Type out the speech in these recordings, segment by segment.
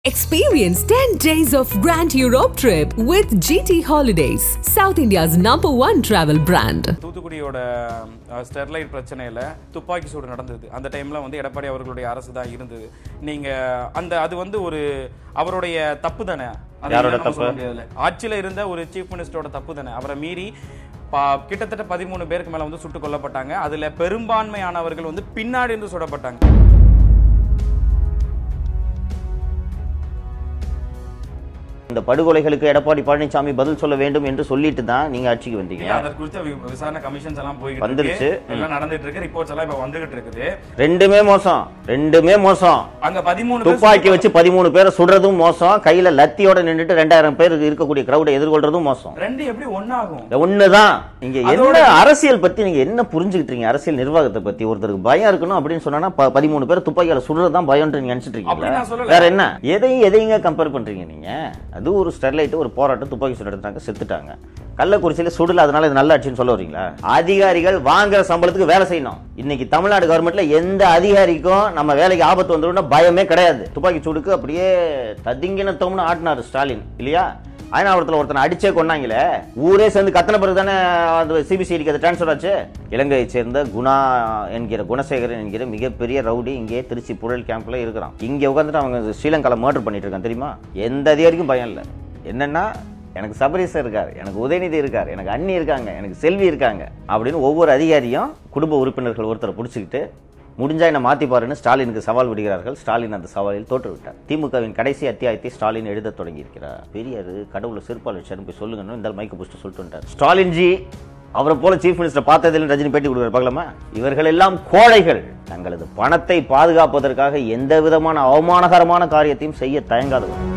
Experience 10 days of Grand Europe trip with GT Holidays, South India's number one travel brand. தூத்துக்குடியோட அஹ், Sterlite பிரச்சனையில் துப்பாக்கி சூடு நடந்தது அந்த டைமில் வந்து எடப்பாடி அவர்களுடைய அரசு தான் இருந்தது நீங்கள் அந்த அது வந்து ஒரு அவருடைய தப்பு தானே அது யாரோட இல்லைன்னு நம்ம தப்பு? சொல்ல முடியாதுல்ல. ஆட்சியில இருந்த ஒரு சீஃப் மினிஸ்டரோட தப்பு தானே அவரை மீறி பா- கிட்டத்தட்ட பதிமூணு பேருக்கு மேல வந்து சுட்டுக் கொல்லப்பட்டாங்க அதுல பெரும்பான்மையானவர்கள் வந்து பின்னாடி இருந்து சுடப்பட்டாங்க இந்த படுகொலைகளுக்கு எடப்பாடி பழனிசாமி பதில் சொல்ல வேண்டும் என்று சொல்லிட்டு தான் நீங்க ஆட்சிக்கு வந்தீங்க அதை குறித்த வி- விசாரணை கமிஷன்ஸ் எல்லாம் போயிட்டு வந்துருச்சு. இருக்கு எல்லாம் நடந்துட்டு இருக்கு ரிப்போர்ட்ஸ் எல்லாம் இப்ப வந்துகிட்டு இருக்குது ரெண்டுமே மோசம் ரெண்டுமே மோசம் அங்க பதிமூணு பேர் துப்பாக்கி வச்சு பதிமூணு பேரை சுடுறதும் மோசம் கையில லத்தியோட நின்னுட்டு ரெண்டாயிரம் பேர் இருக்கக்கூடிய கிரௌடை எதிர்கொள்றதும் மோசம் ரெண்டு எப்படி ஒன்னாகும் இந்த ஒண்ணுதான் நீங்க அதோட- என்ன அரசியல் பத்தி நீங்க என்ன புரிஞ்சுக்கிட்டீங்க அரசியல் நிர்வாகத்தை பத்தி ஒருத்தருக்கு பயம் இருக்கணும் அப்படின்னு சொன்னா ப- பதிமூணு பேர் துப்பாக்கியால சுடுறதுதான் பயம் நீங்க நினைச்சிட்டு அப்படி நான் இருக்கீங்களா சொல்லல. வேற என்ன எதையும் எதையுங்க கம்பேர் பண்றீங்க நீங்க அது ஒரு ஸ்டெர்லைட் ஒரு போராட்டம் துப்பாக்கி சுடு எடுத்தாங்க செத்துட்டாங்க கள்ளக்குறிச்சியில சுடல அதனால இது நல்ல ஆட்சின்னு சொல்ல வரீங்களா அதிகாரிகள் வாங்குற சம்பளத்துக்கு வேலை செய்யணும் இன்னைக்கு தமிழ்நாடு கவர்மெண்ட்ல எந்த அதிகாரிக்கும் நம்ம வேலைக்கு ஆபத்து வந்துடும் பயமே கிடையாது துப்பாக்கி சூடுக்கு அப்படியே ததிங்கினத்தோம்னு ஆட்டினாரு ஸ்டாலின் இல்லையா அயனாவரத்தில் ஒருத்தனை அடிச்சே கொண்டாங்களே ஊரே சேர்ந்து கத்தன பிறகு தானே அது சிபிசிஐடிக்கு அது டிரான்ஸ்ஃபர் ஆச்சு இலங்கையை சேர்ந்த குணா என்கிற குணசேகரன் என்கிற மிகப்பெரிய ரவுடி இங்கே திருச்சி புழல் கேம்ப்ல இருக்கிறான் இங்கே உட்காந்துட்டு அவங்க ஸ்ரீலங்கால மர்டர் பண்ணிட்டு இருக்கான் தெரியுமா எந்த அதிகாரிக்கும் பயம் இல்லை என்னன்னா எனக்கு சபரீசர் இருக்கார் எனக்கு உதயநிதி இருக்கார் எனக்கு அண்ணி இருக்காங்க எனக்கு செல்வி இருக்காங்க அப்படின்னு ஒவ்வொரு அதிகாரியும் குடும்ப உறுப்பினர்கள் ஒருத்தரை பிடிச்சிக்கிட்டு முடிஞ்சா என்ன மாத்தி பாருன்னு ஸ்டாலினுக்கு சவால் விடுகிறார்கள் ஸ்டாலின் அந்த சவாலில் தோற்று விட்டார் திமுகவின் கடைசி அத்தியாயத்தை ஸ்டாலின் எழுத தொடங்கி இருக்கிறார் பெரியாரு கடவுளை சிறுபால் வச்சாரு போய் சொல்லுங்கன்னு இந்த மைக்க புடிச்சு சொல்லிட்டு வந்துட்டார் ஸ்டாலின் ஜி அவரை போல சீஃப் மினிஸ்டர் பார்த்ததில் ரஜினி பேட்டி கொடுக்குறாரு பார்க்கலாமா இவர்கள் எல்லாம் கோழைகள் தங்களது பணத்தை பாதுகாப்பதற்காக எந்த விதமான அவமானகரமான காரியத்தையும் செய்ய தயங்காதவர்கள்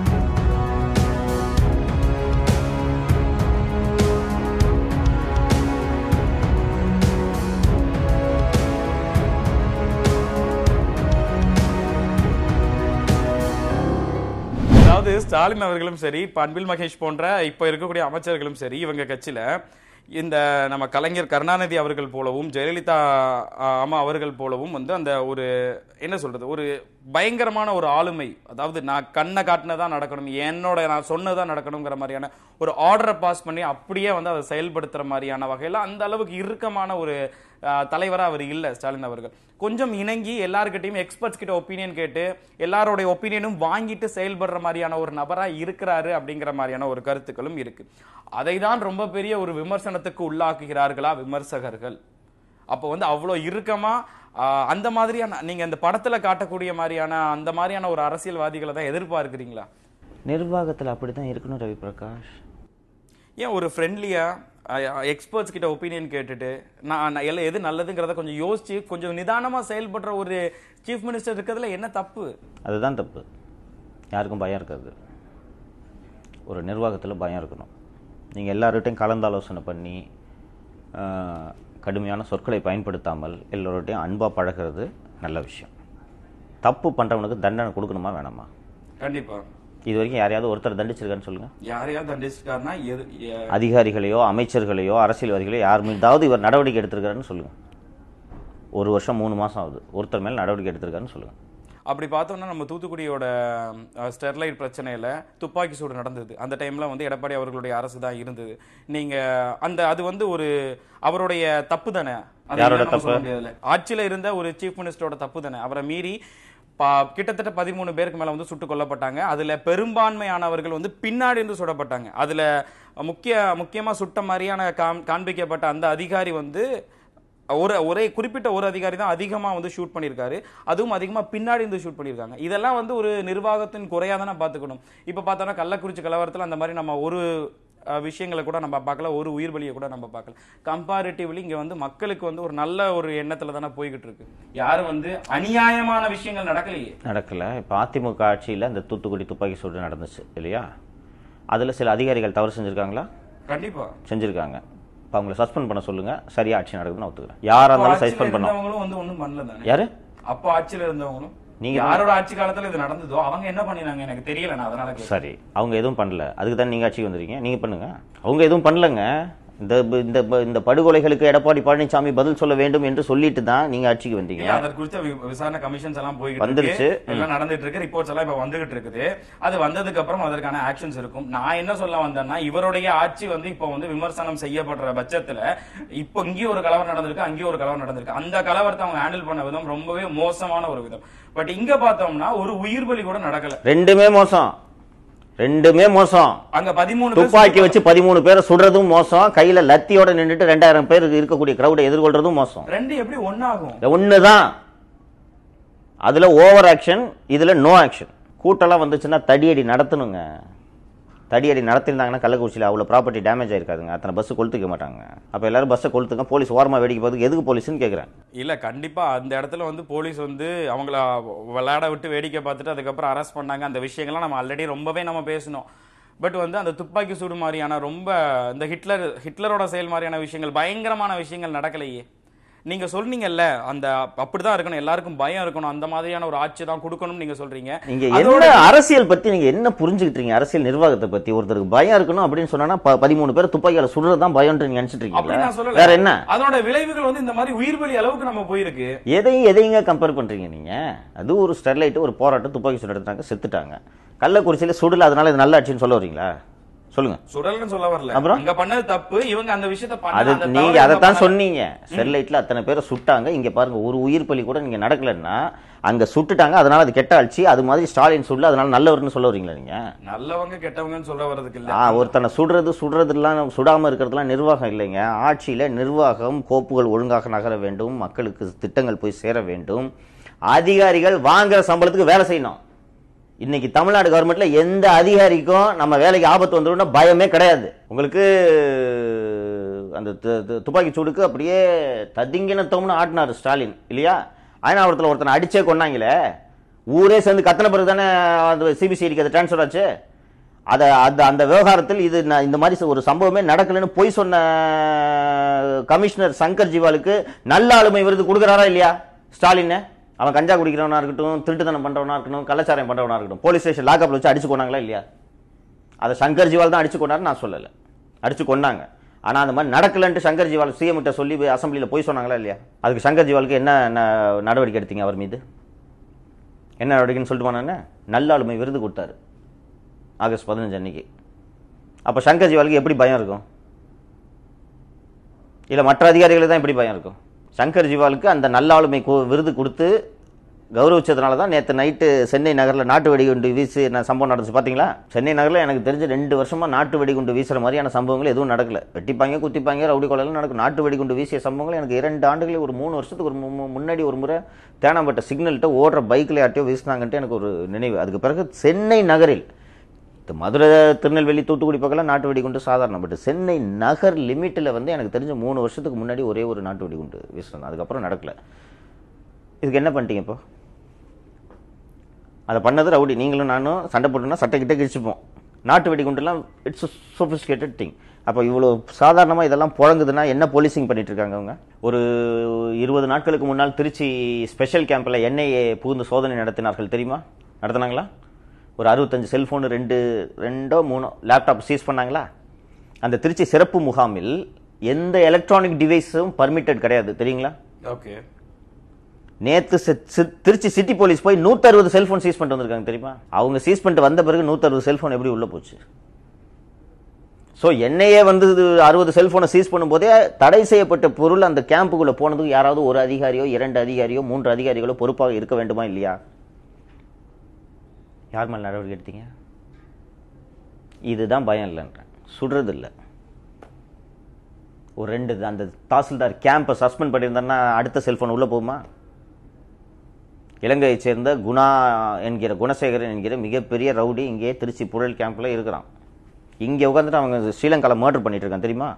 அதாவது ஸ்டாலின் அவர்களும் சரி இப்ப அன்பில் மகேஷ் போன்ற இப்ப இருக்கக்கூடிய அமைச்சர்களும் சரி இவங்க கட்சியில இந்த நம்ம கலைஞர் கருணாநிதி அவர்கள் போலவும் ஜெயலலிதா ஆ, அம்மா அவர்கள் போலவும் வந்து அந்த ஒரு என்ன சொல்றது ஒரு பயங்கரமான ஒரு ஆளுமை அதாவது நான் கண்ணை காட்டினதான் நடக்கணும் என்னோட நான் சொன்னதான் நடக்கணுங்கிற மாதிரியான ஒரு ஆர்டரை பாஸ் பண்ணி அப்படியே வந்து அதை செயல்படுத்துற மாதிரியான வகையில அந்த அளவுக்கு இறுக்கமான ஒரு தலைவரா அவர் இல்ல ஸ்டாலின் அவர்கள் கொஞ்சம் இணங்கி எல்லார்கிட்டயும் எக்ஸ்பர்ட்ஸ் கிட்ட ஒப்பீனியன் கேட்டு எல்லாரோட ஒப்பீனியனும் வாங்கிட்டு செயல்படுற மாதிரியான ஒரு நபரா இருக்கிறாரு அப்படிங்கிற மாதிரியான ஒரு கருத்துக்களும் இருக்கு அதை தான் ரொம்ப பெரிய ஒரு விமர்சனத்துக்கு உள்ளாக்குகிறார்களா விமர்சகர்கள் அப்போ வந்து அவ்வளோ இறுக்கமா ஆஹ், அந்த மாதிரியான நீங்க இந்த படத்துல காட்டக்கூடிய மாதிரியான அந்த மாதிரியான ஒரு அரசியல்வாதிகளை தான் எதிர்பார்க்கிறீங்களா நிர்வாகத்தில் அப்படித்தான் இருக்கணும் ரவி பிரகாஷ் ஏன் ஒரு ஃப்ரெண்ட்லியா எக்ஸ்பர்ட்ஸ் கிட்ட ஒப்பீனியன் கேட்டுட்டு நான் நான் எல்லாம் எது நல்லதுங்கிறத கொஞ்சம் யோசிச்சு கொஞ்சம் நிதானமா செயல்படுற ஒரு சீஃப் மினிஸ்டர் இருக்கிறதுல என்ன தப்பு அதுதான் தப்பு யாருக்கும் பயம் இருக்காது ஒரு நிர்வாகத்தில் பயம் இருக்கணும் நீங்கள் எல்லார்கிட்டையும் கலந்தாலோசனை பண்ணி ஆஹ், கடுமையான சொற்களை பயன்படுத்தாமல் எல்லோருட்டையும் அன்பாக பழகிறது நல்ல விஷயம் தப்பு பண்ணுறவனுக்கு தண்டனை கொடுக்கணுமா வேணாமா கண்டிப்பா இது வரைக்கும் யாரையாவது ஒருத்தர் தண்டிச்சிருக்கான்னு சொல்லுங்கள் யாரையாவது தண்டிச்சிருக்காருன்னா எது எ- அதிகாரிகளையோ அமைச்சர்களையோ அரசியல்வாதிகளையோ யார் மீதாவது இவர் நடவடிக்கை எடுத்திருக்காருன்னு சொல்லுங்கள் ஒரு வருஷம் மூணு மாதம் ஆகுது ஒருத்தர் மேல் நடவடிக்கை எடுத்திருக்காருன்னு சொல்லுங்கள் அப்படி பார்த்தோம்னா நம்ம தூத்துக்குடியோட அஹ், ஸ்டெர்லைட் பிரச்சனையில துப்பாக்கி சூடு நடந்தது அந்த டைம்ல வந்து எடப்பாடி அவர்களுடைய அரசு தான் இருந்தது நீங்க அந்த அது வந்து ஒரு அவருடைய தப்பு தானே அது யாரோட இல்லைன்னு நம்ம சொல்ல தப்பு? முடியாதுல்ல. ஆட்சியில இருந்த ஒரு சீஃப் மினிஸ்டரோட தப்பு தானே அவரை மீறி பா- கிட்டத்தட்ட பதிமூணு பேருக்கு மேல வந்து சுட்டுக் கொல்லப்பட்டாங்க அதுல பெரும்பான்மையானவர்கள் வந்து பின்னாடி இருந்து சுடப்பட்டாங்க அதுல முக்கிய முக்கியமா சுட்ட மாதிரியான காம்- காண்பிக்கப்பட்ட அந்த அதிகாரி வந்து ஒரு ஒரே குறிப்பிட்ட ஒரு அதிகாரி தான் அதிகமா வந்து ஷூட் பண்ணியிருக்காரு அதுவும் அதிகமா பின்னாடி இருந்து ஷூட் பண்ணியிருக்காங்க இதெல்லாம் வந்து ஒரு நிர்வாகத்தின் குறையா தானே பார்த்துக்கணும் இப்போ பார்த்தோம்னா கள்ளக்குறிச்சி கலவரத்தில் அந்த மாதிரி நம்ம ஒரு அஹ், விஷயங்களை கூட நம்ம பார்க்கல ஒரு உயிர் பலியை கூட நம்ம பார்க்கல கம்பேரிட்டிவ்லி இங்க வந்து மக்களுக்கு வந்து ஒரு நல்ல ஒரு எண்ணத்துல தானே போய்கிட்டு இருக்கு யாரும் வந்து அநியாயமான விஷயங்கள் நடக்கலையே நடக்கல இப்போ அதிமுக ஆட்சியில் இந்த தூத்துக்குடி துப்பாக்கி சூடு நடந்துச்சு இல்லையா அதில் சில அதிகாரிகள் தவறு செஞ்சுருக்காங்களா கண்டிப்பா செஞ்சுருக்காங்க இப்போ அவங்கள சஸ்பெண்ட் பண்ண சொல்லுங்க சரியா ஆட்சி நடக்குதுன்னு ஒத்துக்கிறேன் யாராக இருந்தாலும் ஆட்சியில சஸ்பெண்ட் பண்ணோம் இருந்தவங்களும் வந்து ஒண்ணும் பண்ணல தானே யாரு அப்ப ஆட்சியில இருந்தவங்களும் நீங்க- யாரோட ஆட்சி காலத்துல இது நடந்ததோ அவங்க என்ன பண்ணினாங்க எனக்கு தெரியல நான் அதனால கேட்டேன். சரி அவங்க எதுவும் பண்ணல அதுக்கு தான் நீங்கள் ஆட்சிக்கு வந்துருக்கீங்க நீங்கள் பண்ணுங்க அவங்க எதுவும் பண்ணலங்க இந்த இந்த இந்த படுகொலைகளுக்கு எடப்பாடி பழனிசாமி பதில் சொல்ல வேண்டும் என்று சொல்லிட்டு தான் நீங்க ஆட்சிக்கு வந்தீங்க இல்ல, அதற்கு குறித்த வி- விசாரணை கமிஷன்ஸ் எல்லாம் போயிட்டு வந்துருச்சு. இருக்கு எல்லாம் நடந்துட்டு இருக்கு ரிப்போர்ட்ஸ் எல்லாம் இப்ப வந்துகிட்டு இருக்குது அது வந்ததுக்கு அப்புறம் அதற்கான ஆக்ஷன்ஸ் இருக்கும் நான் என்ன சொல்ல வந்தேன்னா இவருடைய ஆட்சி வந்து இப்ப வந்து விமர்சனம் செய்யப்படுற பட்சத்துல இப்போ இங்கேயும் ஒரு கலவரம் நடந்திருக்கு அங்கேயும் ஒரு கலவரம் நடந்திருக்கு அந்த கலவரத்தை அவங்க ஹேண்டில் பண்ண விதம் ரொம்பவே மோசமான ஒரு விதம் பட் இங்க பார்த்தோம்னா ஒரு உயிர் பலி கூட நடக்கல ரெண்டுமே மோசம் ரெண்டுமே மோசம் அங்க பதிமூணு பேர் துப்பாக்கி வச்சு பதிமூணு பேரை சுடுறதும் மோசம் கையில லத்தியோட நின்னுட்டு ரெண்டாயிரம் பேர் இருக்கக்கூடிய கிரௌடை எதிர்கொள்றதும் மோசம் ரெண்டு எப்படி ஒன்னாகும் இந்த ஒண்ணுதான் அதுல ஓவர் ஆக்ஷன் இதுல நோ ஆக்ஷன் கூட்டம்லாம் வந்துச்சுன்னா தடியடி நடத்தணுங்க தடியடி நடத்திருந்தாங்கன்னா கள்ளக்குறிச்சியில் அவ்வளோ ப்ராப்பர்ட்டி டேமேஜ் ஆயிருக்காதுங்க அத்தனை பஸ் கொளுத்துக்க மாட்டாங்க அப்போ எல்லாரும் பஸ்ஸை கொளுத்துங்க போலீஸ் ஓரமாக வேடிக்கை பார்த்து எதுக்கு போலீஸ்னு கேட்குறேன் இல்ல கண்டிப்பா அந்த இடத்துல வந்து போலீஸ் வந்து அவங்கள விளையாட விட்டு வேடிக்கை பார்த்துட்டு அதுக்கப்புறம் அரெஸ்ட் பண்ணாங்க அந்த விஷயங்கள்லாம் நம்ம ஆல்ரெடி ரொம்பவே நம்ம பேசணும் பட் வந்து அந்த துப்பாக்கி சூடு மாதிரியான ரொம்ப இந்த ஹிட்லர் ஹிட்லரோட செயல் மாதிரியான விஷயங்கள் பயங்கரமான விஷயங்கள் நடக்கலையே நீங்க சொன்னீங்கல்ல அந்த அப்படிதான் இருக்கணும் எல்லாருக்கும் பயம் இருக்கணும் அந்த மாதிரியான ஒரு ஆட்சி தான் கொடுக்கணும்னு நீங்க சொல்றீங்க நீங்க அதோட என்ன அரசியல் பத்தி நீங்க என்ன புரிஞ்சுக்கிட்டீங்க அரசியல் நிர்வாகத்தை பத்தி ஒருத்தருக்கு பயம் இருக்கணும் அப்படின்னு சொன்னா ப- பதிமூணு பேர் துப்பாக்கியால சுடுறது தான் பயம்னு நீங்க நினைச்சிட்டு அப்படி நான் இருக்கீங்களா சொல்லல வேற என்ன அதோட விளைவுகள் வந்து இந்த மாதிரி உயிர் பலி அளவுக்கு நம்ம போயிருக்கு எதையும் எதையுங்க கம்பேர் பண்றீங்க நீங்க அது ஒரு ஸ்டெர்லைட் ஒரு போராட்டம் துப்பாக்கி சுடு எடுத்தாங்க செத்துட்டாங்க கள்ளக்குறிச்சியில சுடல அதனால இது நல்ல ஆட்சின்னு சொல்ல வரீங்களா சொல்லுங்க சுடல்னு சொல்ல வரல அப்புறம்? அங்க பண்ணது தப்பு இவங்க அந்த விஷயத்த அது பண்ண அந்த நீங்க தவறை அதைத்தான் பண்ணல. சொன்னீங்க ஸ்டெர்லைட்ல அத்தனை பேரை சுட்டாங்க இங்க பாருங்க ஒரு உயிர் பலி கூட நீங்க நடக்கலன்னா அங்க சுட்டுட்டாங்க அதனால அது கெட்ட ஆட்சி அது மாதிரி ஸ்டாலின் சுடல அதனால நல்லவர்னு சொல்ல வரீங்களா நீங்க நல்லவங்க கெட்டவங்கன்னு சொல்ல வர்றதுக்கு இல்ல ஆ ஒருத்தனை சுடுறது சுடுறதுலாம் சுடாம இருக்கிறதுலாம் நிர்வாகம் இல்லைங்க ஆட்சியில நிர்வாகம் கோப்புகள் ஒழுங்காக நகர வேண்டும் மக்களுக்கு திட்டங்கள் போய் சேர வேண்டும் அதிகாரிகள் வாங்குற சம்பளத்துக்கு வேலை செய்யணும் இன்னைக்கு தமிழ்நாடு கவர்மெண்ட்ல எந்த அதிகாரிக்கும் நம்ம வேலைக்கு ஆபத்து வந்துடும்னா பயமே கிடையாது உங்களுக்கு அந்த து- து- துப்பாக்கி சூடுக்கு அப்படியே ததிங்கினத்தோம்னு ஆட்டினாரு ஸ்டாலின் இல்லையா அயனாவரத்தில் ஒருத்தனை அடிச்சே கொன்னாங்களே ஊரே சேர்ந்து கத்தன பிறகு தானே அந்த சிபிசிஐடிக்கு அது டிரான்ஸ்ஃபர் ஆச்சு அதை அந்த அந்த விவகாரத்தில் இது நான் இந்த மாதிரி ஒரு சம்பவமே நடக்கலைன்னு பொய் சொன்ன கமிஷனர் சங்கர் ஜிவாலுக்கு நல்ல ஆளுமை விருது கொடுக்குறாரா இல்லையா ஸ்டாலின் அவன் கஞ்சா குடிக்கிறவனா இருக்கட்டும் திருட்டுத்தனம் பண்றவனா இருக்கட்டும் கள்ளச்சாரம் பண்றவனா இருக்கட்டும் போலீஸ் ஸ்டேஷன் லாக்அப்ல வச்சு அடிச்சு கொண்டாங்களா இல்லையா அதை சங்கர் ஜிவால் தான் அடிச்சு கொண்டாரு நான் சொல்லல அடிச்சு கொண்டாங்க ஆனா அந்த மாதிரி நடக்கலன்ட்டு சங்கர் ஜிவால் சிஎம் கிட்ட சொல்லி அசம்பிளியில போய் சொன்னாங்களா இல்லையா அதுக்கு சங்கர் ஜிவாலுக்கு என்ன ந- நடவடிக்கை எடுத்தீங்க அவர் மீது என்ன நடவடிக்கைன்னு சொல்லிட்டு போனானே நல்ல ஆளுமை விருது கொடுத்தாரு ஆகஸ்ட் பதினஞ்சு அன்னைக்கு அப்போ சங்கர் ஜிவாலுக்கு எப்படி பயம் இருக்கும் இல்லை மற்ற அதிகாரிகளுக்கு தான் எப்படி பயம் இருக்கும் சங்கர் ஜிவாலுக்கு அந்த நல்ல ஆளுமை கு- விருது கொடுத்து கௌரவிச்சதுனால தான் நேற்று நைட்டு சென்னை நகரில் நாட்டு வெடிகுண்டு வீசி என்ன சம்பவம் நடந்துச்சு பார்த்தீங்களா சென்னை நகரில் எனக்கு தெரிஞ்சு ரெண்டு வருஷமா நாட்டு வெடிகுண்டு வீசுற மாதிரியான சம்பவங்கள் எதுவும் நடக்கல வெட்டிப்பாங்க குத்திப்பாங்க ரவுடி கொலைலாம் நடக்கும் நாட்டு வெடிகுண்டு வீசிய சம்பவங்கள் எனக்கு இரண்டு ஆண்டுகளில் ஒரு மூணு வருஷத்துக்கு ஒரு மு- மு- முன்னாடி ஒரு முறை தேனாம்பட்ட சிக்னல்கிட்ட ஓடுற பைக்கில் யார்ட்டையோ வீசினாங்கன்ட்டு எனக்கு ஒரு நினைவு அதுக்கு பிறகு சென்னை நகரில் இந்த மதுரை திருநெல்வேலி தூத்துக்குடி பக்கம்லாம் நாட்டு வெடிகுண்டு சாதாரணம் பட் சென்னை நகர் லிமிட்டில் வந்து எனக்கு தெரிஞ்ச மூணு வருஷத்துக்கு முன்னாடி ஒரே ஒரு நாட்டு வெடிகுண்டு வீசினது அதுக்கப்புறம் நடக்கல இதுக்கு என்ன பண்ணிட்டீங்க இப்போ அதை பண்ணது ரவுடி நீங்களும் நானும் சண்டை போட்டோம்னா சட்டை கிட்ட கிழிச்சுப்போம் நாட்டு வெடிகுண்டுலாம் இட்ஸ் சொபிஸ்டிகேட்டட் திங் அப்போ இவ்வளோ சாதாரணமாக இதெல்லாம் புழங்குதுன்னா என்ன போலீசிங் பண்ணிட்டு இருக்காங்க அவங்க ஒரு இருபது நாட்களுக்கு முன்னால் திருச்சி ஸ்பெஷல் கேம்பில் என்ஐஏ புகுந்து சோதனை நடத்தினார்கள் தெரியுமா நடத்தினாங்களா ஒரு அறுபத்தஞ்சு செல்ஃபோனு ரெண்டு ரெண்டோ மூணோ லேப்டாப் சீஸ் பண்ணாங்களா அந்த திருச்சி சிறப்பு முகாமில் எந்த எலக்ட்ரானிக் டிவைஸும் பர்மிட்டட் கிடையாது தெரியுங்களா ஓகே நேத்து சி- சி- திருச்சி சிட்டி போலீஸ் போய் 160 செல்போன் சீஸ் பண்ணிட்டு வந்திருக்காங்க தெரியுமா அவங்க சீஸ் பண்ணிட்டு வந்த பிறகு 160 செல்போன் எப்படி உள்ள போச்சு ஸோ என்னையே வந்து அறுபது செல்போனை சீஸ் பண்ணும்போதே தடை செய்யப்பட்ட பொருள் அந்த கேம்புக்குள்ள போனதுக்கு யாராவது ஒரு அதிகாரியோ இரண்டு அதிகாரியோ மூன்று அதிகாரிகளோ பொறுப்பாக இருக்க வேண்டுமா இல்லையா யார் மேல நடவடிக்கை எடுத்தீங்க இதுதான் பயம் இல்லைன்றேன் சுடுறது இல்லை ஒரு ரெண்டு அந்த தாசில்தார் கேம்பை சஸ்பெண்ட் பண்ணியிருந்தாருன்னா அடுத்த செல்போன் உள்ள போகுமா இலங்கையைச் சேர்ந்த குணா என்கிற குணசேகரன் என்கிற மிகப்பெரிய ரவுடி இங்கே திருச்சி புழல் கேம்ப்ல இருக்கிறான் இங்கே உட்காந்துட்டு அவங்க ஸ்ரீலங்காவில் மர்டர் பண்ணிட்டு இருக்கான் தெரியுமா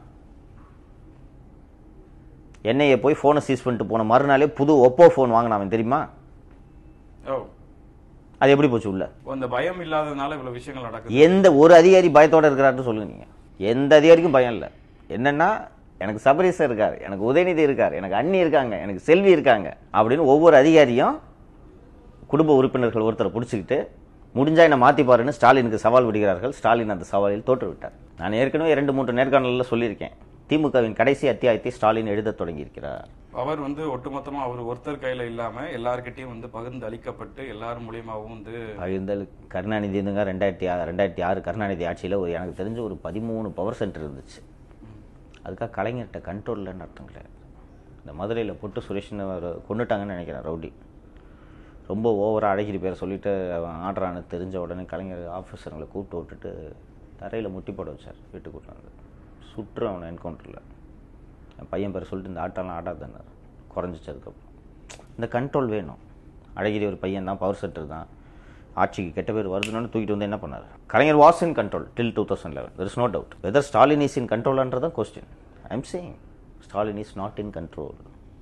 என்னைய போய் ஃபோனை சீஸ் பண்ணிட்டு போன மறுநாளே புது ஒப்போ ஃபோன் வாங்கினான் அவன் தெரியுமா ஓ அது எப்படி போச்சு உள்ள அந்த பயம் இல்லாததுனால இவ்வளவு விஷயங்கள் நடக்குது எந்த ஒரு அதிகாரி பயத்தோட இருக்கிறாருன்னு சொல்லுங்க நீங்க எந்த அதிகாரிக்கும் பயம் இல்லை என்னன்னா எனக்கு சபரீசன் இருக்காரு எனக்கு உதயநிதி இருக்காரு எனக்கு அண்ணி இருக்காங்க எனக்கு செல்வி இருக்காங்க அப்படின்னு ஒவ்வொரு அதிகாரியும் குடும்ப உறுப்பினர்கள் ஒருத்தரை பிடிச்சிக்கிட்டு முடிஞ்சா என்ன மாத்தி பாருன்னு ஸ்டாலினுக்கு சவால் விடுகிறார்கள் ஸ்டாலின் அந்த சவாலில் தோற்று விட்டார் நான் ஏற்கனவே இரண்டு மூன்று நேர்காணலில் சொல்லியிருக்கேன் திமுகவின் கடைசி அத்தியாயத்தை ஸ்டாலின் எழுதத் தொடங்கியிருக்கிறார் அவர் வந்து ஒட்டுமொத்தமா அவர் ஒருத்தர் கையில இல்லாம எல்லார்கிட்டயும் வந்து பகிர்ந்து அளிக்கப்பட்டு எல்லாரும் மூலியமாவும் வந்து பகிர்ந்தல் கருணாநிதி இருந்துங்க ரெண்டாயிரத்தி ஆறு ரெண்டாயிரத்தி ஆறு கருணாநிதி ஆட்சியில் ஒரு எனக்கு தெரிஞ்ச ஒரு பதிமூணு பவர் சென்டர் இருந்துச்சு அதுக்காக கலைஞர்கிட்ட கண்ட்ரோல்லன்னு அர்த்தம் கிடையாது இந்த மதுரையில் பொட்டு சுரேஷ்னு அவர் கொண்டுட்டாங்கன்னு நினைக்கிறேன் ரவுடி ரொம்ப ஓவராக அழகிரி பேரை சொல்லிட்டு அவன் ஆடுறான்னு தெரிஞ்ச உடனே கலைஞர் ஆஃபீஸருங்களை கூப்பிட்டு விட்டுட்டு தரையில் முட்டி போட வச்சார் வீட்டுக்கு கூட்டாந்து சுற்று அவனை என்கவுண்டரில் என் பையன் பேர் சொல்லிட்டு இந்த ஆட்டெல்லாம் ஆடாதன்னார் குறைஞ்சிச்சு அதுக்கப்புறம் இந்த கண்ட்ரோல் வேணும் அழகிரி ஒரு பையன் தான் பவர் சென்டர் தான் ஆட்சிக்கு கெட்ட பேர் வருதுன்னு தூக்கிட்டு வந்து என்ன பண்ணார் Kalaignar was in control till two thousand eleven there is no doubt whether Stalin is in கண்ட்ரோல்ன்றதான் question I'm saying Stalin is not in control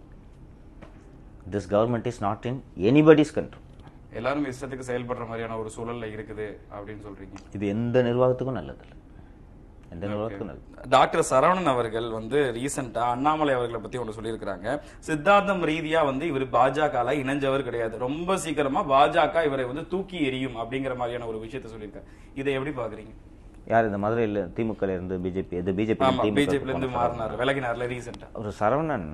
this government is not in anybody's control எல்லாரும் இஷ்டத்துக்கு செயல்படுற மாதிரியான ஒரு சூழல்ல இருக்குது அப்படின்னு சொல்றீங்க இது எந்த நிர்வாகத்துக்கும் நல்லதில்லை எந்த நிர்வாகத்துக்கும் நல்லது டாக்டர் சரவணன் அவர்கள் வந்து ரீசெண்டா அண்ணாமலை அவர்களை பத்தி ஒன்று சொல்லியிருக்கிறாங்க சித்தாந்தம் ரீதியா வந்து இவர் பாஜக இணைஞ்சவர் கிடையாது ரொம்ப சீக்கிரமா பாஜக இவரை வந்து தூக்கி எறியும் அப்படிங்கிற மாதிரியான ஒரு விஷயத்த சொல்லியிருக்காங்க இதை எப்படி பாக்குறீங்க யார் இந்த மதுரையில் திமுக இருந்து பிஜேபி இது பிஜேபி ஆமா பிஜேபில இருந்து மாறினார் விலகினார்ல ரீசெண்டா ஒரு சரவணன்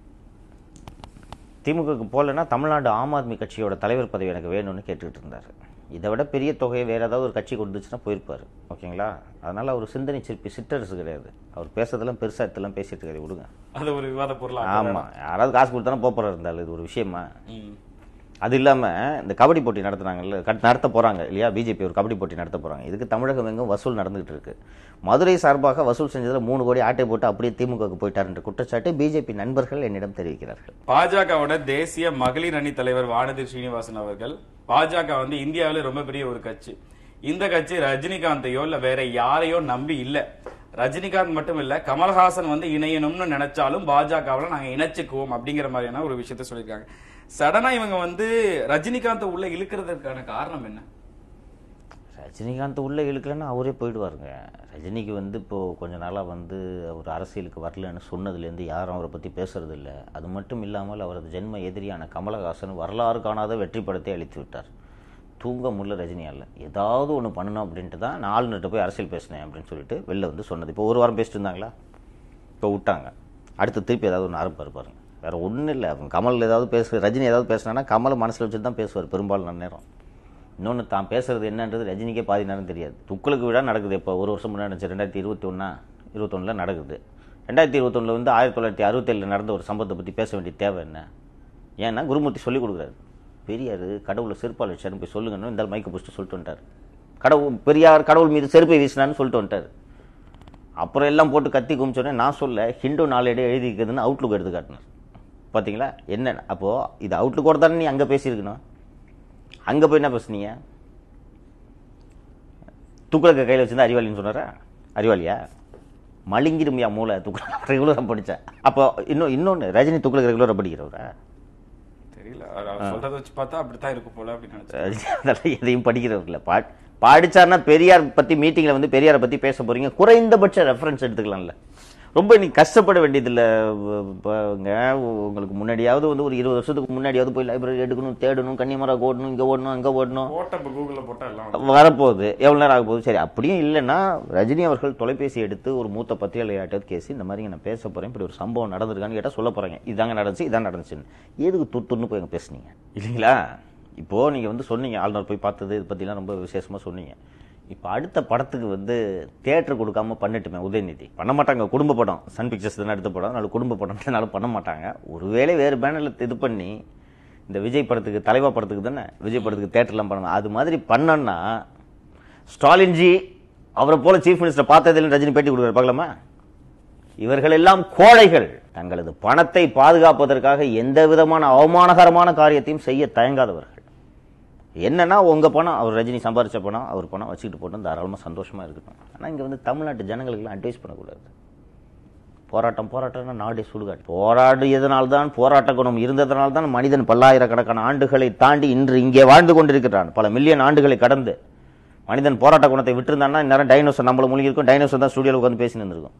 திமுகவுக்கு போகலன்னா தமிழ்நாடு ஆம் ஆத்மி கட்சியோட தலைவர் பதவி எனக்கு வேணும்னு கேட்டுக்கிட்டு இருந்தார் இதை விட பெரிய தொகையை வேற ஏதாவது ஒரு கட்சி கொடுத்துச்சுன்னா போயிருப்பார் ஓகேங்களா அதனால அவர் சிந்தனை சிற்பி சிட்டரசு கிடையாது அவர் பேசுறதெல்லாம் பெருசா இதெல்லாம் பேசிட்டு இருக்காரு விடுங்க அது ஒரு விவாத பொருளா ஆமா யாராவது காசு கொடுத்தாலும் போறாரு இருந்தாலும் இது ஒரு விஷயமா ம். அது இல்லாம இந்த கபடி போட்டி நடத்துனாங்கல்ல கட்- நடத்த போறாங்க இல்லையா பிஜேபி ஒரு கபடி போட்டி நடத்த போறாங்க இதுக்கு தமிழகம் எங்கும் வசூல் நடந்துகிட்டு இருக்கு மதுரை சார்பாக வசூல் செஞ்சதுல மூணு கோடி ஆட்டை போட்டு அப்படியே திமுகவுக்கு போயிட்டார் என்ற குற்றச்சாட்டை பிஜேபி நண்பர்கள் என்னிடம் தெரிவிக்கிறார்கள் பாஜகவோட தேசிய மகளிர் அணி தலைவர் வானதி ஸ்ரீனிவாசன் அவர்கள் பாஜக வந்து இந்தியாவில ரொம்ப பெரிய ஒரு கட்சி இந்த கட்சி ரஜினிகாந்தையோ இல்ல வேற யாரையோ நம்பி இல்ல ரஜினிகாந்த் மட்டும் இல்ல கமல்ஹாசன் வந்து இணையணும்னு நினைச்சாலும் பாஜகவுல நாங்க இணைச்சுக்குவோம் அப்படிங்கிற மாதிரியான ஒரு விஷயத்த சொல்லியிருக்காங்க சடனா இவங்க வந்து ரஜினிகாந்த் உள்ள இழுக்கிறதுக்கான காரணம் என்ன ரஜினிகாந்த் உள்ள இழுக்கலன்னா அவரே போயிடுவாருங்க ரஜினிக்கு வந்து இப்போ கொஞ்ச நாளா வந்து அவர் அரசியலுக்கு வரலன்னு சொன்னதுலேருந்து யாரும் அவரை பத்தி பேசுறது இல்ல அது மட்டும் இல்லாமல் அவரது ஜென்ம எதிரியான கமலஹாசன் வரலாறு காணாத வெற்றி படத்தை அளித்து விட்டார் தூங்க முடியல ரஜினியால் ஏதாவது ஒன்று பண்ணணும் அப்படின்ட்டு தான் நான் ஆளுநர்கிட்ட போய் அரசியல் பேசினேன் அப்படின்னு சொல்லிட்டு வெளில வந்து சொன்னது இப்போ ஒரு வாரம் பேசிட்டு இருந்தாங்களா இப்போ விட்டாங்க அடுத்து திருப்பி ஏதாவது ஒன்று ஆரம்பிப்பார் பாருங்க வேற ஒன்றும் இல்லை அவங்க கமல் ஏதாவது பேச ரஜினி ஏதாவது பேசினானா கமல் மனசில் வச்சுட்டு தான் பேசுவார் பெரும்பாலும் நேரம் இன்னொன்று தான் பேசுறது என்னன்றது ரஜினிக்கே பாதி நேரம் தெரியாது துக்களுக்கு விழா நடக்குது இப்போ ஒரு வருஷம் முன்னாடி நடந்துச்சு ரெண்டாயிரத்தி இருபத்தி ஒன்றா இருபத்தொன்னில் நடக்குது ரெண்டாயிரத்தி இருபத்தொன்னில் வந்து ஆயிரத்தி தொள்ளாயிரத்தி அறுபத்தேழில் நடந்த ஒரு சம்பவத்தை பற்றி பேச வேண்டிய தேவை என்ன ஏன்னா குருமூர்த்தி சொல்லிக் கொடுக்குறாரு பெரியார் கடவுளை செருப்பால் வச்சாருன்னு போய் சொல்லுங்கன்னு இந்த மைக்கை பிடிச்சிட்டு சொல்லிட்டு வந்துட்டார் கடவுள் பெரியார் கடவுள் மீது செருப்பை வீசினான்னு சொல்லிட்டு வந்துட்டார் அப்புறம் எல்லாம் போட்டு கத்தி குமிச்சோடனே நான் சொல்ல ஹிந்து நாளேடே எழுதிக்கிறதுன்னு அவுட்லுக் எடுத்து காட்டினார் பார்த்தீங்களா என்ன அப்போது இது அவுட்லுக்கோட தானே நீ அங்கே பேசியிருக்கணும் அங்கே போய் என்ன பேசுனீங்க துக்ளக்க கையில் வச்சிருந்தா அறிவாளின்னு சொன்னாரா அறிவாளியா மலிங்கிருமியா மூளை துக்ளக் ரெகுலராக படித்தேன் அப்போ இன்னும் இன்னொன்று ரஜினி துக்ளக் ரெகுலராக படிக்கிறவரா தெரியல அவர் அவர் சொல்றத வச்சு பார்த்தா அப்படித்தான் இருக்கும் போல அப்படின்னு நினைச்சேன் ரஜினி அதெல்லாம் எதையும் படிக்கிறவர் இல்லை பா படிச்சாருன்னா பெரியார் பற்றி மீட்டிங்கில் வந்து பெரியாரை பற்றி பேச போறீங்க குறைந்தபட்ச ரெஃபரன்ஸ் எடுத்துக்கலாம்ல ரொம்ப நீ கஷ்டப்பட வேண்டியதில்லை பாங்க உங்களுக்கு முன்னாடியாவது வந்து ஒரு இருபது வருஷத்துக்கு முன்னாடியாவது போய் லைப்ரரி எடுக்கணும் தேடணும் கன்னிமரா ஓடணும் இங்கே ஓடணும் அங்கே ஓடணும் போட்ட இப்போ கூகுளில் போட்டா எல்லாம் வந்து- வரப்போகுது எவ்வளோ நேரம் ஆக போகுது சரி அப்படியும் இல்லைன்னா ரஜினி அவர்கள் தொலைபேசி எடுத்து ஒரு மூத்த பத்திரிகையாளர்கிட்ட கேசி இந்த மாதிரி நான் பேச போகிறேன் இப்படி ஒரு சம்பவம் நடந்திருக்கான்னு கேட்டால் சொல்ல போகிறாங்க இதாங்க நடந்துச்சு இதான் நடந்துச்சுன்னு எதுக்கு துட்டுன்னு போய் அங்கே பேசுனீங்க இல்லைங்களா இப்போது நீங்கள் வந்து சொன்னீங்க ஆளுநர் போய் பார்த்தது இது பற்றிலாம் ரொம்ப விசேஷமாக சொன்னீங்க இப்போ அடுத்த படத்துக்கு வந்து தியேட்டர் கொடுக்காம பண்ணிட்டுமே உதயநிதி பண்ண மாட்டாங்க குடும்ப படம் சன் பிக்சர்ஸ் தானே எடுத்த படம் அதனால குடும்ப படம்னால பண்ண மாட்டாங்க ஒருவேளை வேறு பேனரில் இது பண்ணி இந்த விஜய் படத்துக்கு தலைவா படத்துக்கு தானே விஜய் படத்துக்கு தேட்டர்லாம் பண்ணணும் அது மாதிரி பண்ணோன்னா ஸ்டாலின்ஜி அவரை போல சீஃப் மினிஸ்டர் பார்த்ததில் ரஜினி பேட்டி கொடுக்குறாரு பார்க்கலாமா இவர்கள் எல்லாம் கோழைகள் தங்களது பணத்தை பாதுகாப்பதற்காக எந்த விதமான அவமானகரமான காரியத்தையும் செய்ய தயங்காதவர்கள் என்னன்னா உங்க பணம் அவர் ரஜினி சம்பாரிச்ச பணம் அவர் பணம் வச்சுக்கிட்டு போட்டு தாராளமாக சந்தோஷமா இருக்கட்டும் ஆனால் இங்க வந்து தமிழ்நாட்டு ஜனங்களுக்கெல்லாம் அட்வைஸ் பண்ணக்கூடாது போராட்டம் போராட்டம்னா நாடே சுடுகாடு போராடியதனால்தான் போராட்ட குணம் இருந்ததனால்தான் மனிதன் பல்லாயிரக்கணக்கான ஆண்டுகளை தாண்டி இன்று இங்கே வாழ்ந்து கொண்டிருக்கிறான் பல மில்லியன் ஆண்டுகளை கடந்து மனிதன் போராட்ட குணத்தை விட்டுருந்தான்னா இந்நேரம் டைனோசர் நம்மள மூழ்கி இருக்கும் டைனோசர் தான் ஸ்டுடியோவில் உட்காந்து பேசின்னு இருந்திருக்கும்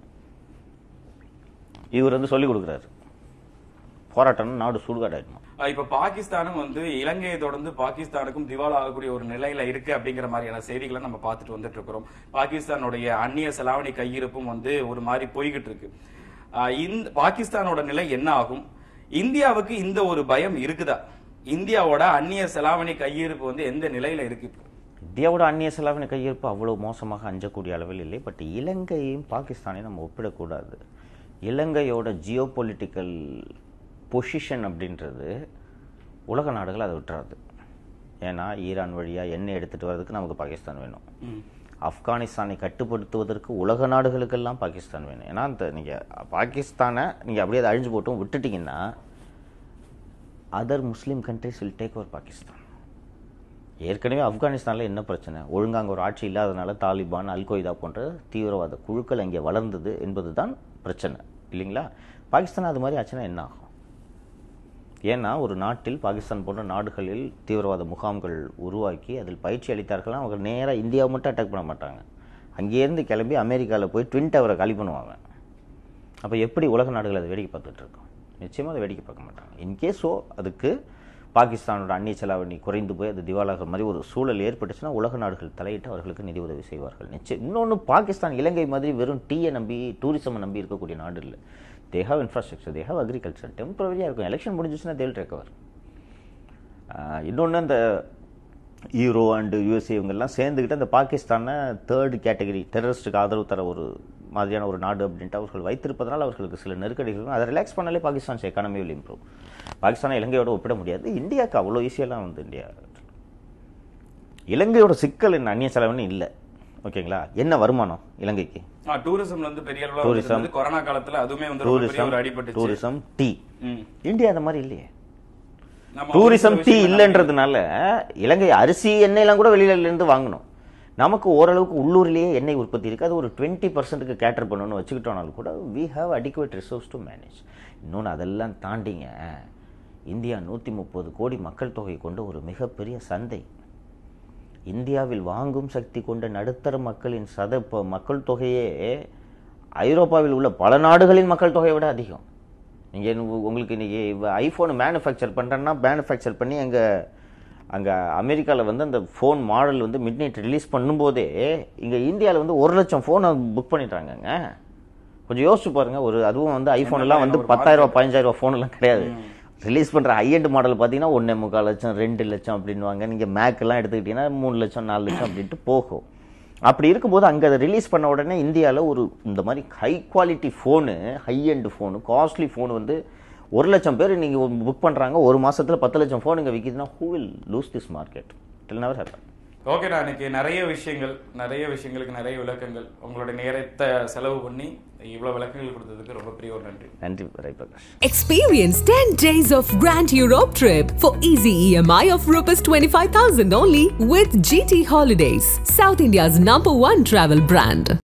இவர் வந்து சொல்லிக் கொடுக்குறாரு போராட்டம்னா நாடு சுடுகாடாயிடுமா அஹ் இப்ப பாகிஸ்தானும் வந்து இலங்கையை தொடர்ந்து பாகிஸ்தானுக்கும் திவால் ஆகக்கூடிய ஒரு நிலையில இருக்கு அப்படிங்கிற மாதிரியான செய்திகளை நம்ம பார்த்துட்டு வந்துட்டு இருக்கிறோம் பாகிஸ்தானுடைய அந்நிய செலாவணி கையிருப்பும் வந்து ஒரு மாதிரி போய்கிட்டு இருக்கு ஆஹ் இந்த பாகிஸ்தானோட நிலை என்ன ஆகும் இந்தியாவுக்கு இந்த ஒரு பயம் இருக்குதா இந்தியாவோட அந்நிய செலாவணி கையிருப்பு வந்து எந்த நிலையில இருக்கு இப்போ? இந்தியாவோட அந்நிய செலாவணி கையிருப்பு அவ்வளோ மோசமாக அஞ்சக்கூடிய அளவில் இல்லை பட் இலங்கையும் பாகிஸ்தானையும் நம்ம ஒப்பிடக்கூடாது இலங்கையோட ஜியோ பொலிட்டிக்கல் பொசிஷன் அப்படின்றது உலக நாடுகள் அதை விட்டுறாது ஏன்னா ஈரான் வழியாக எண்ணெய் எடுத்துகிட்டு வர்றதுக்கு நமக்கு பாகிஸ்தான் வேணும் ம். ஆப்கானிஸ்தானை கட்டுப்படுத்துவதற்கு உலக நாடுகளுக்கெல்லாம் பாகிஸ்தான் வேணும் ஏன்னா அந்த நீங்கள் பாகிஸ்தானை நீங்கள் அப்படியே அதை அழிஞ்சு போட்டும் விட்டுட்டீங்கன்னா other Muslim countries will take over Pakistan ஏற்கனவே ஆப்கானிஸ்தானில் என்ன பிரச்சனை ஒழுங்கா அங்கே ஒரு ஆட்சி இல்லாதனால தாலிபான் அல் கொய்தா போன்ற தீவிரவாத குழுக்கள் அங்கே வளர்ந்தது என்பது தான் பிரச்சனை இல்லைங்களா பாகிஸ்தான் அது மாதிரி ஆச்சுன்னா என்ன ஆகும் ஏன்னா ஒரு நாட்டில் பாகிஸ்தான் போன்ற நாடுகளில் தீவிரவாத முகாம்கள் உருவாக்கி அதில் பயிற்சி அளித்தார்கள்னா அவங்க நேராக இந்தியாவை மட்டும் அட்டாக் பண்ண மாட்டாங்க அங்கேருந்து கிளம்பி அமெரிக்காவில் போய் ட்வின் டவரை காலி பண்ணுவாங்க அப்போ எப்படி உலக நாடுகள் அதை வேடிக்கை பார்த்துட்டு இருக்கோம் நிச்சயமாக அதை வேடிக்கை பார்க்க மாட்டாங்க இன்கேஸோ அதுக்கு பாகிஸ்தானோட அந்நிய செலாவணி குறைந்து போய் அது திவாலாகிற மாதிரி ஒரு சூழல் ஏற்பட்டுச்சுன்னா உலக நாடுகள் தலையிட்டு அவர்களுக்கு நிதி உதவி செய்வார்கள் நிச்சயம் இன்னொன்று பாகிஸ்தான் இலங்கை மாதிரி வெறும் டீயை நம்பி டூரிசமை நம்பி இருக்கக்கூடிய நாடு இல்லை they have infrastructure they have agriculture டெம்பரரியாக இருக்கும் எலெக்ஷன் முடிஞ்சிச்சுன்னா தேல் ரெக்கவர் இன்னொன்று இந்த யூரோ அண்டு யூஎஸ்ஏ இவங்கெல்லாம் சேர்ந்துக்கிட்டு அந்த பாகிஸ்தானை தேர்ட் கேட்டகரி டெரரிஸ்ட்டுக்கு ஆதரவு தர ஒரு மாதிரியான ஒரு நாடு அப்படின்ட்டு அவர்கள் வைத்திருப்பதனால் அவர்களுக்கு சில நெருக்கடிகள் இருக்கும். அதை ரிலாக்ஸ் பண்ணாலே பாகிஸ்தான் எக்கானமி வில் இம்ப்ரூவ் பாகிஸ்தானை இலங்கையோட ஒப்பிட முடியாது இந்தியாவுக்கு அவ்வளோ ஈஸியெல்லாம் வந்து இந்தியா இலங்கையோட சிக்கல் என்ன அந்நிய செலவுன்னு இல்லை ஓகேங்களா என்ன வருமானம் இலங்கைக்கு ஆ, டூரிசம்ல வந்து பெரிய அளவுல டூரிசம். வந்து கொரோனா காலத்துல அதுவுமே வந்து ரொம்ப பெரிய டூரிசம் ஒரு அடிபட்டுச்சு டூரிசம் டீ ம். இந்தியா அந்த மாதிரி இல்லையே நம்ம டூரிசம் ஒரு டீ விஷயம் இல்லைன்றதுனால இலங்கை அரிசி எண்ணெயெல்லாம் கூட வெளியில இருந்து வாங்கணும் நமக்கு ஓரளவுக்கு உள்ளூர்லேயே எண்ணெய் உற்பத்தி இருக்கு அது ஒரு டுவெண்ட்டி பர்சன்ட்டுக்கு கேட்டர் பண்ணணும்னு வச்சுக்கிட்டோம்னாலும் கூட we have adequate resource to manage இன்னொன்று அதெல்லாம் தாண்டிங்க இந்தியா நூற்றி முப்பது கோடி மக்கள் தொகை கொண்ட ஒரு மிகப்பெரிய சந்தை இந்தியாவில் வாங்கும் சக்தி கொண்ட நடுத்தர மக்களின் சத ப- மக்கள் தொகையே ஐரோப்பாவில் உள்ள பல நாடுகளின் மக்கள் தொகையை விட அதிகம் நீங்கள் உங்களுக்கு இன்னைக்கு ஐஃபோன் மேனுஃபேக்சர் பண்ணுறேன்னா மேனுஃபேக்சர் பண்ணி அங்கே அங்கே அமெரிக்காவில் வந்து அந்த ஃபோன் மாடல் வந்து மிட் நைட் ரிலீஸ் பண்ணும்போதே இங்கே இந்தியாவில் வந்து ஒரு லட்சம் ஃபோனை புக் பண்ணிட்டாங்கங்க கொஞ்சம் யோசிச்சு பாருங்க ஒரு அதுவும் வந்து ஐஃபோன் எல்லாம் வந்து ஒரு பத்தாயிரம் ரூபாய் பதினஞ்சாயிரம் ரூபாய் ஃபோன் எல்லாம் கிடையாது ரிலீஸ் பண்ற ஹை எண்ட் மாடல் பார்த்தீங்கன்னா ஒன்றே முக்கால் லட்சம் ரெண்டு லட்சம் அப்படின்வாங்க நீங்க மேக் எல்லாம் எடுத்துக்கிட்டீங்கன்னா மூணு லட்சம் நாலு லட்சம் அப்படின்ட்டு போகும் அப்படி இருக்கும்போது அங்கே அதை ரிலீஸ் பண்ண உடனே இந்தியாவில் ஒரு இந்த மாதிரி high quality phone high end phone costly phone வந்து ஒரு லட்சம் பேர் நீங்கள் புக் பண்ணுறாங்க ஒரு மாசத்துல பத்து லட்சம் ஃபோன் இங்கே விற்கிதுன்னா who will lose this market it never happen ஓகேடா இன்னைக்கு நிறைய விஷயங்கள் நிறைய விஷயங்களுக்கு நிறைய விளக்கங்கள் உங்களோட நேரத்தை செலவு பண்ணி இவ்வளவு விளக்கங்கள் கொடுத்ததுக்கு ரொம்ப பெரிய ஒரு நன்றி நன்றி ரை Prakash Experience 10 days of Grand Europe trip for easy EMI of Rs 25,000 only with GT Holidays, South India's number one travel brand.